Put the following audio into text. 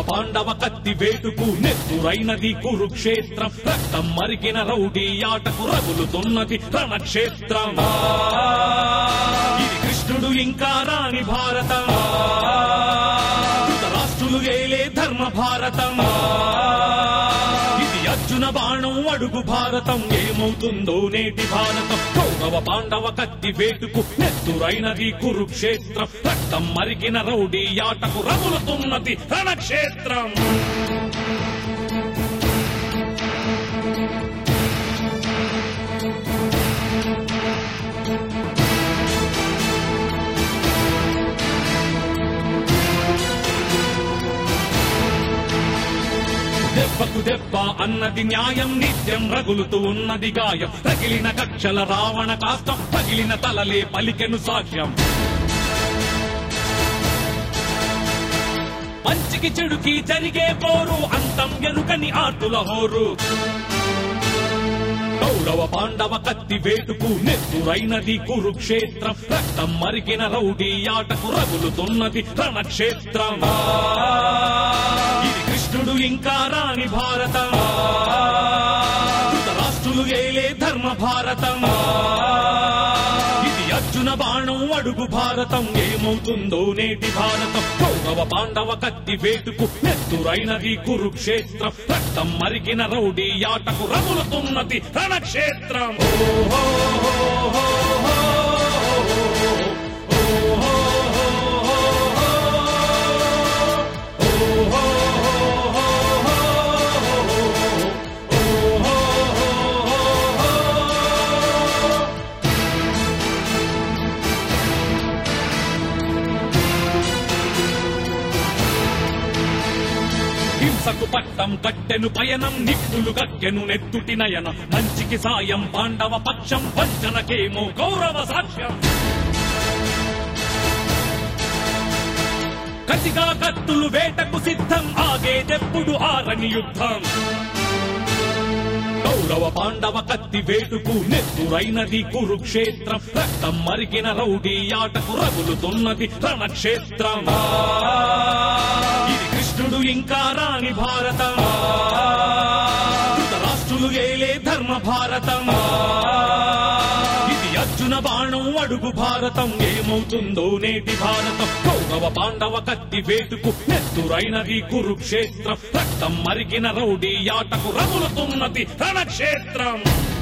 పాండవ కత్తి వేటుకు నెత్తురైనది కురుక్షేత్రం రక్తం మరిగిన రౌడీ ఆటకు రగులుతున్నది రణక్షేత్రం ఇది కృష్ణుడు ఇంకా రాని భారతం రాష్ట్రులు ఏలే ధర్మ భారతం ఇది అర్జున బాణం అడుగు భారతం ఏమవుతుందో నేటి భారతం కౌరవ పాండవ కత్తి వేటుకు నెత్తురైనది కురుక్షేత్రం రక్తం మరిగిన రౌడీ ఆటకు రగులుతున్నది రణక్షేత్రం దెబ్బకు దెబ్బ అన్నది న్యాయం నిత్యం రగులుతూ ఉన్నది గాయం తగిలిన కక్షల రావణ కాస్తం పగిలిన తలలే పలికెను సాక్ష్యం మంచికి చెడుకి జరిగే పోరు అంతం ఎరుకని ఆటుల హోరు కౌరవ పాండవ కత్తి వేటుకు నెత్తురైనది కురుక్షేత్రం రక్తం మరిగిన రౌడీ ఆటకు రగులుతున్నది రణక్షేత్రం ఇది కృష్ణుడు ఇంకా రాని భారతం రాష్ట్రులు ఏలే ధర్మ భారతం ఇది అర్జున బాణం అడుగు భారతం ఏమవుతుందో నేటి భారతం కౌరవ పాండవ కత్తి వేటుకు నెత్తురైనది కురుక్షేత్రం రక్తం మరిగిన రౌడీ ఆటకు రగులుతున్నది రణక్షేత్రం హింసకు పట్టం కట్టెను పయనం నిప్పులు గక్కెను నెత్తుటి నయన మంచికి సాయం పాండవ పక్షం వంచనకేమో గౌరవ సాక్ష్యం కసిగా కత్తులు వేటకు సిద్ధం ఆగేదెప్పుడు ఆరని యుద్ధం కౌరవ పాండవ కత్తి వేటుకు నెత్తురైనది కురుక్షేత్రం రక్తం మరిగిన రౌడీ ఆటకు రగులుతున్నది రణక్షేత్రం ఇది కృష్ణుడు ఇంకా రాని భారతం రాష్ట్రులు ఏలే ధర్మ భారతం ఇది అర్జున బాణం అడుగు భారతం ఏమవుతుందో నేటి భారతం కౌరవ పాండవ కత్తి వేటుకు నెత్తురైనది కురుక్షేత్రం రక్తం మరిగిన రౌడీ ఆటకు రగులుతున్నది రణక్షేత్రం